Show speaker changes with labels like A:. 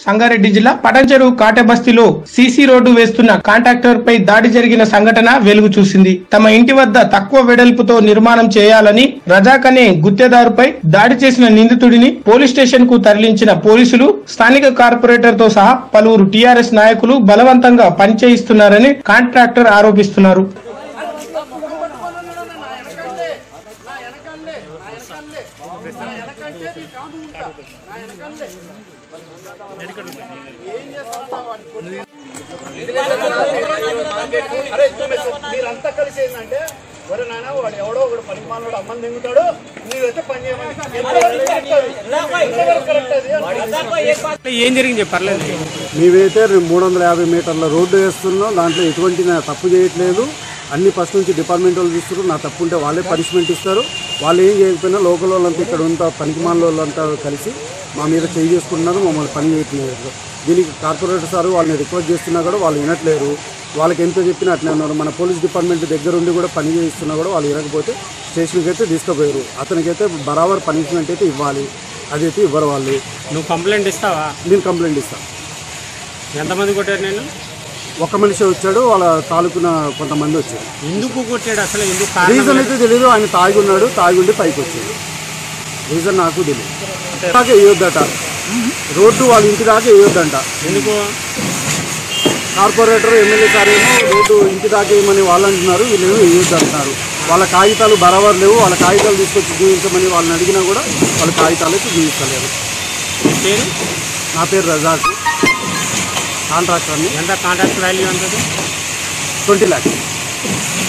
A: సంగారెడ్డి జిల్లా పటంచెరు కాటెబస్తీలో CC road వేస్తున్న కాంట్రాక్టర్ పై దాడి జరిగిన సంఘటన వెలుగు చూసింది తమ ఇంటి వద్ద తక్కువ వెడల్పుతో నిర్మాణం చేయాలని రజాక్ అనే గుత్తేదారుపై దాడి చేసిన నిందితుడిని పోలీస్ స్టేషన్ కు తరలించిన పోలీసులు స్థానిక కార్పొరేటర్ తో సహా పలువురు టీఆర్ఎస్ నాయకులు బలవంతంగా పనిచేయిస్తున్నారని కాంట్రాక్టర్ ఆరోపిస్తున్నారు
B: అరే మీరంతా కలిసి ఏంటంటే ఒరే నాన్న వాడు ఎవడో ఒకడు పని మానవాడు అమ్మని దిగుతాడు నీవైతే పని చేయమని ఎంతవరకు కరెక్ట్ అది
C: ఏం జరిగింది చెప్పర్లేదు
D: మేమైతే మూడు వందల యాభై మీటర్ల రోడ్డు వేస్తున్నాం దాంట్లో ఎటువంటి నా తప్పు చేయట్లేదు అన్ని ఫస్ట్ నుంచి డిపార్ట్మెంట్ వాళ్ళు చూస్తారు నా తప్పు ఉంటే వాళ్ళే పనిష్మెంట్ ఇస్తారు వాళ్ళు ఏం చేయకపోయినా లోకల్ వాళ్ళంతా ఇక్కడ ఉంటా పనికిమాల వాళ్ళంతా కలిసి మా మీద చేయి చేసుకుంటున్నారు మమ్మల్ని పని చేయట్లేదు దీనికి కార్పొరేటర్ సార్ వాళ్ళని రిక్వెస్ట్ చేస్తున్నా కూడా వాళ్ళు వినట్లేరు వాళ్ళకి ఎంత చెప్పినా అట్లే ఉన్నారు మన పోలీస్ డిపార్ట్మెంట్ దగ్గర ఉండి కూడా పని చేయిస్తున్నా కూడా వాళ్ళు వినకపోతే స్టేషన్కి అయితే తీసుకుపోయారు అతనికైతే బరాబర్ పనిష్మెంట్ అయితే ఇవ్వాలి అదైతే ఇవ్వరు వాళ్ళు
C: నువ్వు కంప్లైంట్ ఇస్తావా
D: నేను కంప్లైంట్ ఇస్తాను
C: ఎంతమంది కొట్టారు నేను
D: ఒక మనిషి వచ్చాడు వాళ్ళ తాలూకున కొంతమంది వచ్చారు
C: ఎందుకు కొట్టాడు అసలు ఎందుకు కారణం
D: రీజన్ అయితే తెలియదు ఆయన తాగి ఉన్నాడు తాగి ఉండి పైకి వచ్చాడు రీజన్ నాకు తెలియదు దాకా వేయొద్దట రోడ్డు వాళ్ళ ఇంటి దాకా వేయొద్దంట
C: ఎందుకు
D: కార్పొరేటర్ ఎమ్మెల్యే సార్ ఏమో రోడ్డు ఇంటి దాకా వేయమని వాళ్ళు అంటున్నారు వీళ్ళేమో వేయొద్దు అంటున్నారు వాళ్ళ కాగితాలు బరాబర్ లేవు వాళ్ళ కాగితాలు తీసుకొచ్చి చూపించమని వాళ్ళని అడిగినా కూడా వాళ్ళ కాగితాలు అయితే చూపించలేరు
C: నీ పేరు
D: నా పేరు రజాక్ కాంట్రాక్టర్ని
C: ఎంత కాంట్రాక్ట్ వాల్యూ ఉంటుంది
D: ట్వంటీ ల్యాక్స్